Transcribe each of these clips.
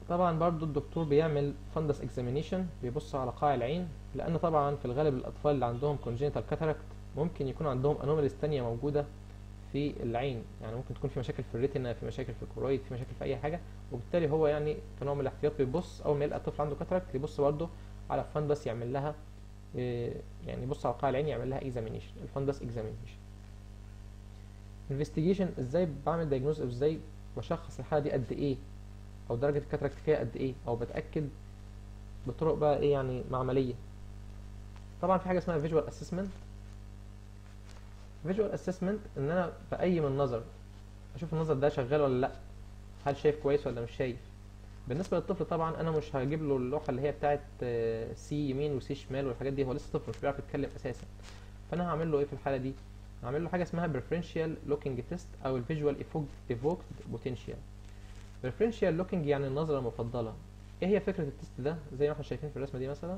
طبعا برضو الدكتور بيعمل فندس اكزامينيشن بيبص على قاع العين لان طبعا في الغالب الاطفال اللي عندهم congenital cataract ممكن يكون عندهم انوماليز تانية موجودة في العين يعني ممكن تكون في مشاكل في الريتنا في مشاكل في الكورويد في مشاكل في اي حاجة وبالتالي هو يعني كنوع من الاحتياط بيبص اول ما يلقى الطفل عنده كاتراكت يبص برضه على فندس يعمل لها إيه، يعني يبص على قاع العين يعمل لها اكزامينيشن الفندس اكزامينيشن انفستيجيشن ازاي بعمل دايجنوز ازاي بشخص الحاله دي قد ايه او درجه الكاتراكت فيها قد ايه او بتاكد بطرق بقى ايه يعني معمليه طبعا في حاجه اسمها فيجوال اسسمنت فيجوال اسسمنت ان انا بقيم النظر اشوف النظر ده شغال ولا لا هل شايف كويس ولا مش شايف بالنسبه للطفل طبعا انا مش هجيب له اللوحه اللي هي بتاعه سي يمين وسي شمال والحاجات دي هو لسه طفل مش بيعرف يتكلم اساسا فانا هعمل له ايه في الحاله دي هعمل له حاجه اسمها preferential looking test او الفيجوال evoked potential preferential looking يعني النظره المفضله ايه هي فكره التست ده زي ما احنا شايفين في الرسمه دي مثلا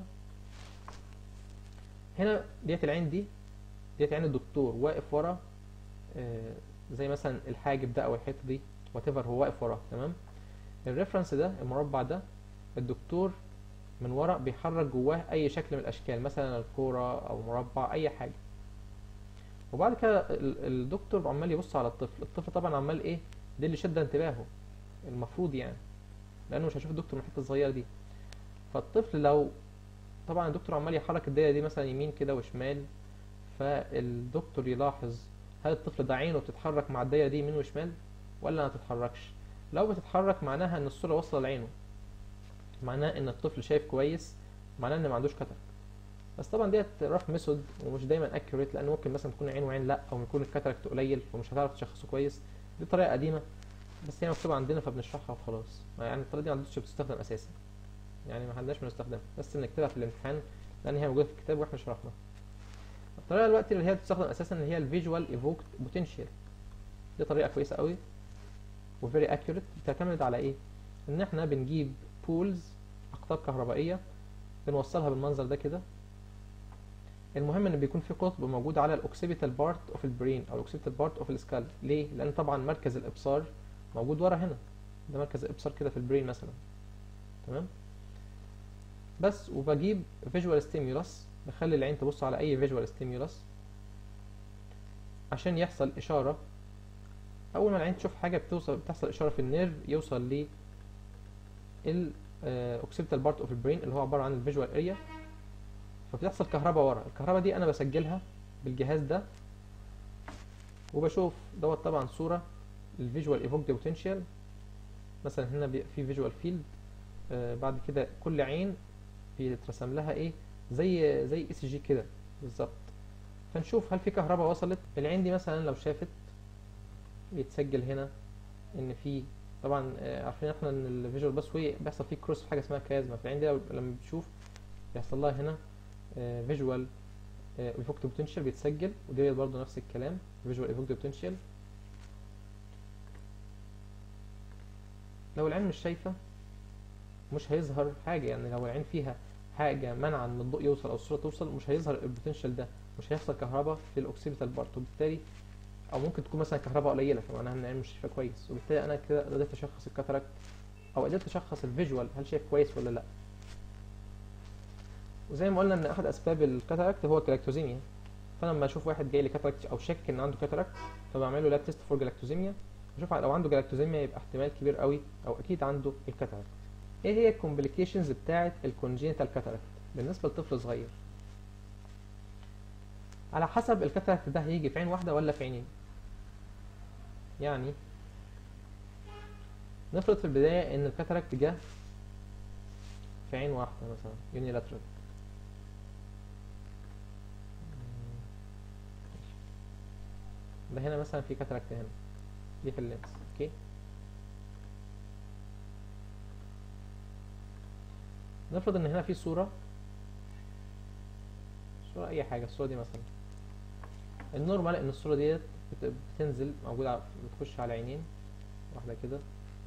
هنا ديت العين دي ديت عين الدكتور واقف ورا آه، زي مثلا الحاجب ده او الحته دي وات هو واقف وراه تمام الريفرنس ده المربع ده الدكتور من ورا بيحرك جواه اي شكل من الاشكال مثلا الكوره او مربع اي حاجه وبعد كده ال- الدكتور عمال يبص على الطفل الطفل طبعا عمال ايه دي اللي شد انتباهه المفروض يعني لانه مش هيشوف الدكتور من الحته الصغيره دي فالطفل لو طبعا الدكتور عمال يحرك الدايره دي مثلا يمين كده وشمال فالدكتور يلاحظ هل الطفل ده عينه بتتحرك مع الدايره دي يمين وشمال ولا ما تتحركش لو بتتحرك معناها ان الصوره واصله لعينه معناه ان الطفل شايف كويس معناه ان ما عندوش كتر بس طبعا ديت رف ميثود ومش دايما اكيوريت لان ممكن مثلا تكون عين وعين لا او يكون الكاتراكت قليل فمش هتعرف تشخصه كويس دي طريقه قديمه بس هي مكتوبه عندنا فبنشرحها وخلاص يعني الطريقه دي ما عندناش بتستخدم اساسا يعني ما عندناش بنستخدمها بس بنكتبها في الامتحان لان هي موجوده في الكتاب واحنا شرحناها الطريقه دلوقتي اللي هي بتستخدم اساسا اللي هي الفيجوال ايفوكد بوتنشال دي طريقه كويسه قوي وفيري اكيوريت بتعتمد على ايه ان احنا بنجيب بولز اقطاب كهربائيه بنوصلها بالمنظر ده كده المهم ان بيكون في قطب موجود على الاوكسيبيتال بارت اوف البرين او الاوكسيبيتال بارت اوف السكال ليه لان طبعا مركز الابصار موجود ورا هنا ده مركز الابصار كده في البرين مثلا تمام بس وبجيب فيجوال ستيمولس بخلي العين تبص على اي فيجوال ستيمولس عشان يحصل اشاره اول ما العين تشوف حاجه بتوصل بتحصل اشاره في النيرف يوصل ل الاوكسيبيتال بارت اوف البرين اللي هو عباره عن الفيجوال اريا فبتحصل كهرباء ورا الكهرباء دي انا بسجلها بالجهاز ده وبشوف دوت طبعا صوره الفيجوال ايفوكد بوتنشال مثلا هنا بي- في فيجوال فيلد بعد كده كل عين بيترسم لها ايه زي زي اي سي جي كده بالظبط فنشوف هل في كهرباء وصلت العين دي مثلا لو شافت بيتسجل هنا ان في طبعا آه، عارفين احنا ان الفيجوال بس واي بيحصل فيه كروس في حاجه اسمها كازما في العين دي لو- لما بتشوف بيحصل لها هنا فيجوال ايفوكت بوتنشال بيتسجل ودي برضه نفس الكلام فيجوال ايفوكت بوتنشال لو العين مش شايفه مش هيظهر حاجه يعني لو العين فيها حاجه منع ان الضوء يوصل او الصوره توصل مش هيظهر البوتنشال ده مش هيحصل كهرباء في الاوكسيبيتال بارت وبالتالي او ممكن تكون مثلا كهرباء قليله فمعناها ان العين مش شايفه كويس وبالتالي انا كده قدرت اشخص الكاتاراكت او قدرت اشخص الفيجوال هل شايف كويس ولا لا وزي ما قلنا ان احد اسباب الكاتاراكت هو الجلاكتوزيميا فانا لما اشوف واحد جاي لي كاتاراكت او شك ان عنده كاتاراكت فبعمل له لاب تيست فور جلاكتوزيميا اشوف لو عنده جلاكتوزيميا يبقى احتمال كبير قوي او اكيد عنده الكاتاراكت ايه هي الكومبليكيشنز بتاعه الكونجينيتال كاتاراكت بالنسبه لطفل صغير على حسب الكاتاراكت ده هيجي في عين واحده ولا في عينين يعني نفرض في البدايه ان الكاتاراكت جه في عين واحده مثلا يونيلاترال ده هنا مثلا في كاتاراكت هنا دي في اللينس اوكي نفرض ان هنا في صورة صورة اي حاجة الصورة دي مثلا النورمال ان الصورة ديت بت- بتنزل موجودة على- بتخش على عينين واحدة كده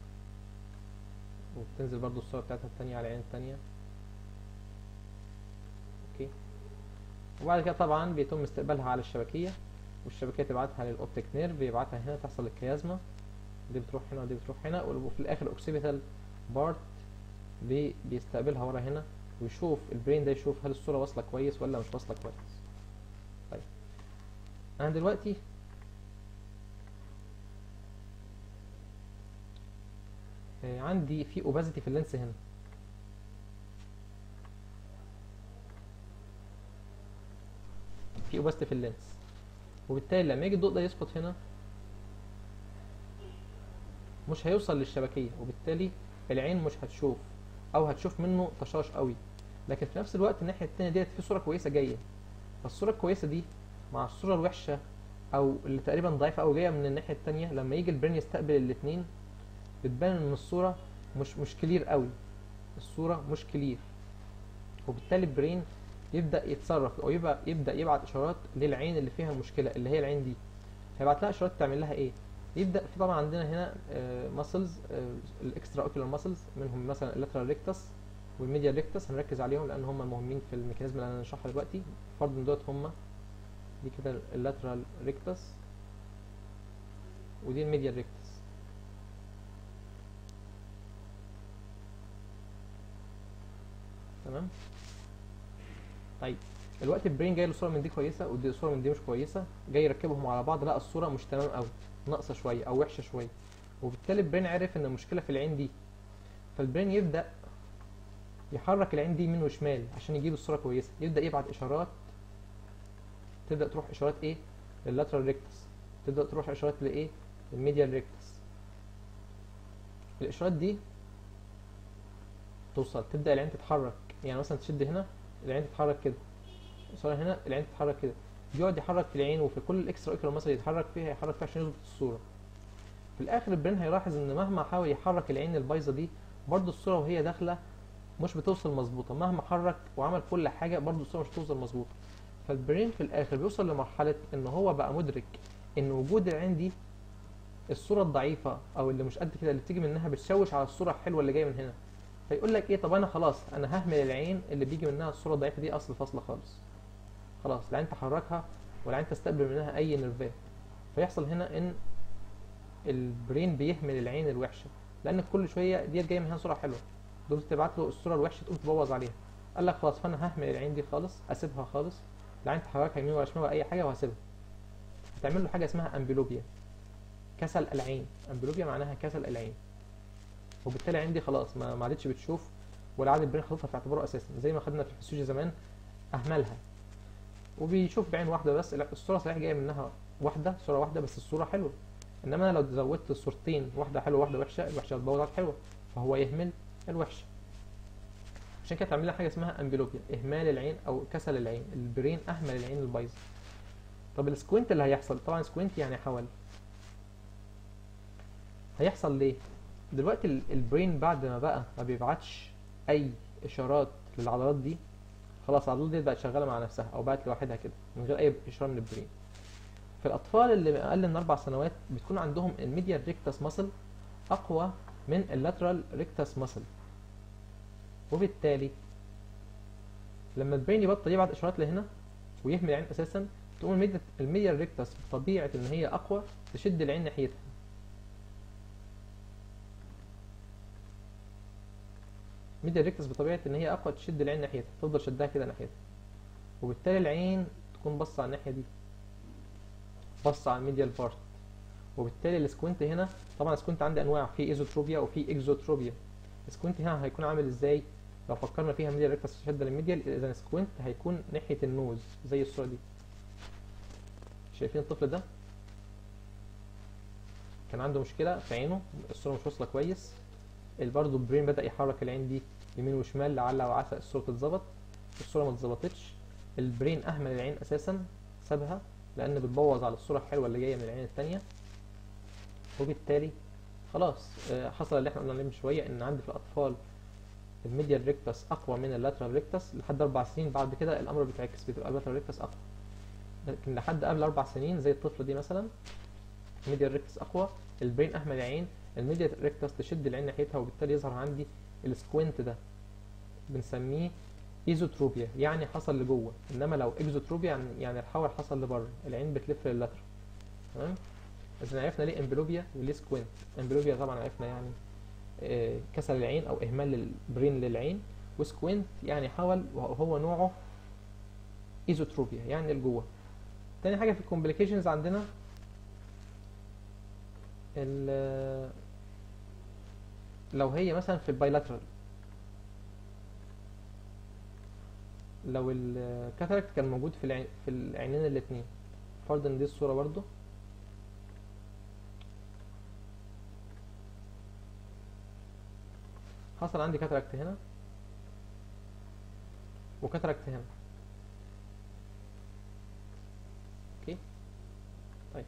وبتنزل برضو الصورة بتاعتها التانية على العين التانية اوكي وبعد كده طبعا بيتم استقبالها على الشبكية والشبكية تبعتها للأوبتيك نيرف يبعتها هنا تحصل الكيازما دي بتروح هنا ودي بتروح هنا وفي الآخر الأوكسيبيتال بارت بي بيستقبلها ورا هنا ويشوف البرين ده يشوف هل الصوره واصله كويس ولا مش واصله كويس طيب انا دلوقتي آه، عندي في اوبازيتي في اللينس هنا في اوبازيتي في اللينس وبالتالي لما يجي الضوء ده يسقط هنا مش هيوصل للشبكيه وبالتالي العين مش هتشوف او هتشوف منه طشاش قوي لكن في نفس الوقت الناحيه التانية ديت في صوره كويسه جايه فالصوره الكويسه دي مع الصوره الوحشه او اللي تقريبا ضعيفه او جايه من الناحيه التانية لما يجي البرين يستقبل الاثنين بتبان ان الصوره مش مش كلير قوي الصوره مش كلير وبالتالي البرين يبدا يتصرف او يبقى يبدا يبعت اشارات للعين اللي فيها المشكله اللي هي العين دي هيبعت لها اشارات تعمل لها ايه يبدا في طبعا عندنا هنا ماسلز الاكسترا اوكيولار ماسلز منهم مثلا اللاترال ريكتس والميديا ريكتس هنركز عليهم لان هم المهمين في الميكانيزم اللي انا هنشرحها دلوقتي فرض ان دوت هم دي كده اللاترال ريكتس ودي الميديا ريكتس تمام طيب دلوقتي البرين جاي له صوره من دي كويسه ودي صوره من دي مش كويسه جاي يركبهم على بعض لا الصوره مش تمام قوي ناقصه شويه او وحشه شويه وبالتالي البرين عرف ان المشكله في العين دي فالبرين يبدا يحرك العين دي يمين وشمال عشان يجيب الصوره كويسه يبدا يبعت اشارات تبدا تروح اشارات ايه لللاترال ريكتس تبدا تروح اشارات لايه للميديال ريكتس الاشارات دي توصل تبدا العين تتحرك يعني مثلا تشد هنا العين تتحرك كده الصوره هنا العين تتحرك كده بيقعد يحرك في العين وفي كل الاكسترا اوكيولار مثلا يتحرك فيها يحرك فيها عشان يظبط الصوره في الاخر البرين هيلاحظ ان مهما حاول يحرك العين البايظه دي برضو الصوره وهي داخله مش بتوصل مظبوطه مهما حرك وعمل كل حاجه برضو الصوره مش بتوصل مظبوطه فالبرين في الاخر بيوصل لمرحله ان هو بقى مدرك ان وجود العين دي الصوره الضعيفه او اللي مش قد كده اللي بتيجي منها بتشوش على الصوره الحلوه اللي جايه من هنا فيقول لك ايه طب انا خلاص انا ههمل العين اللي بيجي منها الصوره الضعيفه دي اصل فاصله خالص خلاص العين تحركها والعين تستقبل منها اي نرفات فيحصل هنا ان البرين بيهمل العين الوحشه لان كل شويه ديت جايه من هنا صوره حلوه دول تبعت له الصوره الوحشه تقوم تبوظ عليها قال لك خلاص فانا ههمل العين دي خالص اسيبها خالص العين تحركها يمين ولا شمال ولا اي حاجه وهسيبها هتعمل له حاجه اسمها امبلوبيا كسل العين امبلوبيا معناها كسل العين وبالتالي العين دي خلاص ما ما عادتش بتشوف ولا عاد البرين خلاص في اعتباره اساسا زي ما خدنا في الفسيولوجي زمان اهملها وبيشوف بعين واحده بس لا الصوره صحيح جايه منها واحده صوره واحده بس الصوره حلوه انما انا لو زودت الصورتين واحده حلوه واحده وحشه الوحشه هتبوظ على الحلوه فهو يهمل الوحشه عشان كده تعمل لها حاجه اسمها امبلوبيا اهمال العين او كسل العين البرين اهمل العين البايظه طب السكوينت اللي هيحصل طبعا سكوينت يعني حول هيحصل ليه دلوقتي ال- البرين بعد ما بقى ما بيبعتش اي اشارات للعضلات دي خلاص العضلات دي بقت شغاله مع نفسها او بقت لوحدها كده من غير اي اشاره من البرين في الاطفال اللي اقل من اربع سنوات بتكون عندهم الميديال ريكتاس ماسل اقوى من اللاترال ريكتاس ماسل وبالتالي لما البرين يبطل يبعت اشارات لهنا ويهمل العين اساسا تقوم الميديا الميديال ريكتاس بطبيعه ان هي اقوى تشد العين ناحيتها ميديا ريكتس بطبيعه ان هي اقوى تشد العين ناحيتها تفضل شدها كده ناحيتها وبالتالي العين تكون باصه على الناحيه دي باصه على الميديال بارت وبالتالي السكوينت هنا طبعا السكوينت عندي انواع في ايزوتروبيا وفي اكزوتروبيا السكوينت هنا هيكون عامل ازاي لو فكرنا فيها ميديال ريكتس شده للميديال اذا السكوينت هيكون ناحيه النوز زي الصوره دي شايفين الطفل ده كان عنده مشكله في عينه الصوره مش واصله كويس برضه البرين بدا يحرك العين دي يمين وشمال لعل وعسى الصوره تتظبط الصوره ما اتظبطتش البرين اهمل العين اساسا سابها لان بتبوظ على الصوره الحلوه اللي جايه من العين التانية وبالتالي خلاص آه، حصل اللي احنا قلنا عليه من شويه ان عندي في الاطفال الميديال ريكتس اقوى من اللاترال ريكتس لحد اربع سنين بعد كده الامر بيتعكس بتبقى اللاترال ريكتس اقوى لكن لحد قبل اربع سنين زي الطفله دي مثلا الميديال ريكتس اقوى البرين اهمل العين الميديال ريكتس تشد العين ناحيتها وبالتالي يظهر عندي السكوينت ده بنسميه ايزوتروبيا يعني حصل لجوه انما لو اكزوتروبيا يعني يعني الحول حصل لبره العين بتلف لللاترال تمام اذا عرفنا ليه امبلوبيا وليه سكوينت امبلوبيا طبعا عرفنا يعني آه، كسل العين او اهمال البرين للعين وسكوينت يعني حول وهو نوعه ايزوتروبيا يعني لجوه تاني حاجه في الكومبليكيشنز عندنا ال- لو هي مثلا في البايلاترال لو الكاتاراكت كان موجود في العين في العينين الاتنين فرض ان دي الصورة برضو حصل عندي كاتاراكت هنا وكاتاراكت هنا اوكي طيب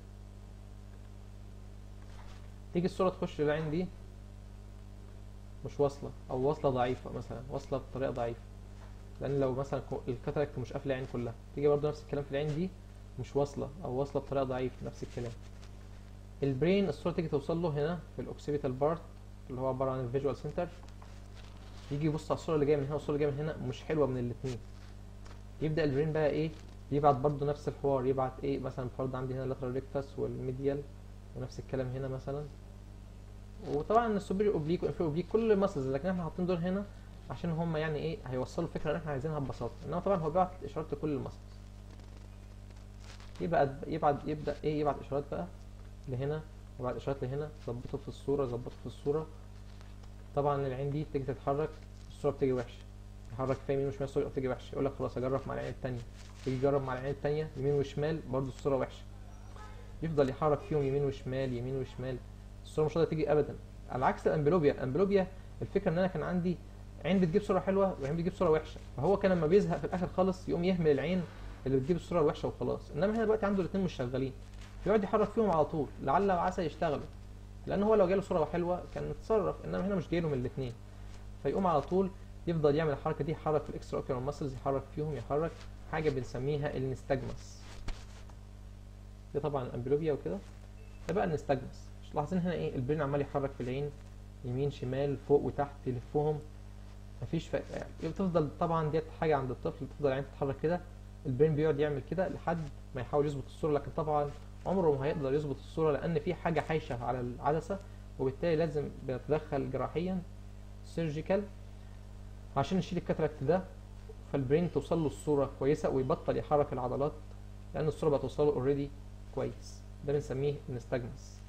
تيجي الصورة تخش العين دي مش واصلة او واصلة ضعيفة مثلا واصلة بطريقة ضعيفة لان لو مثلا كو- الكاتاراكت مش قافله العين كلها تيجي برضو نفس الكلام في العين دي مش واصله او واصله بطريقه ضعيفه نفس الكلام البرين الصوره تيجي توصل له هنا في الاوكسيبيتال بارت اللي هو عباره عن الفيجوال سنتر يجي يبص على الصوره اللي جايه من هنا والصوره اللي جايه من هنا مش حلوه من الاثنين يبدا البرين بقى ايه يبعت برضو نفس الحوار يبعت ايه مثلا فرض عندي هنا اللاترال ريكتاس والميديال ونفس الكلام هنا مثلا وطبعا السوبر اوبليك والانفير اوبليك كل المسلز لكن احنا حاطين دول هنا عشان هم يعني ايه هيوصلوا الفكره اللي احنا عايزينها ببساطه انما طبعا هو بيبعت اشارات لكل المسلز يبقى يبعت يبدا ايه يبعت اشارات بقى لهنا وبعد اشارات لهنا ظبطه في الصوره ظبطه في الصوره طبعا العين دي تيجي تتحرك الصوره بتيجي وحشه يحرك فيها يمين وشمال الصوره بتيجي وحشه يقول لك خلاص اجرب مع العين التانية يجي يجرب مع العين التانية يمين وشمال برضه الصوره وحشه يفضل يحرك فيهم يمين وشمال يمين وشمال الصوره مش راضيه تيجي ابدا على عكس الامبلوبيا الامبلوبيا الفكره ان انا كان عندي عين بتجيب صوره حلوه وعين بتجيب صوره وحشه فهو كان لما بيزهق في الاخر خالص يقوم يهمل العين اللي بتجيب الصوره الوحشه وخلاص انما هنا دلوقتي عنده الاثنين مش شغالين بيقعد يحرك فيهم على طول لعل وعسى يشتغلوا لان هو لو جاله صوره حلوه كان اتصرف انما هنا مش جايله من الاثنين فيقوم على طول يفضل يعمل الحركه دي يحرك في الاكسترا اوكيولار ماسلز يحرك فيهم يحرك حاجه بنسميها النستجمس ده طبعا الامبلوبيا وكده ده بقى النستجمس مش لاحظين هنا ايه البرين عمال يحرك في العين يمين شمال فوق وتحت يلفهم مفيش ف... بتفضل طبعا ديت حاجه عند الطفل تفضل العين تتحرك كده البرين بيقعد يعمل كده لحد ما يحاول يظبط الصوره لكن طبعا عمره ما هيقدر يظبط الصوره لان في حاجه حايشه على العدسه وبالتالي لازم بيتدخل جراحيا سيرجيكال عشان نشيل الكاتراكت ده فالبرين توصل له الصوره كويسه ويبطل يحرك العضلات لان الصوره بقى توصل له اوريدي كويس ده بنسميه نستجمس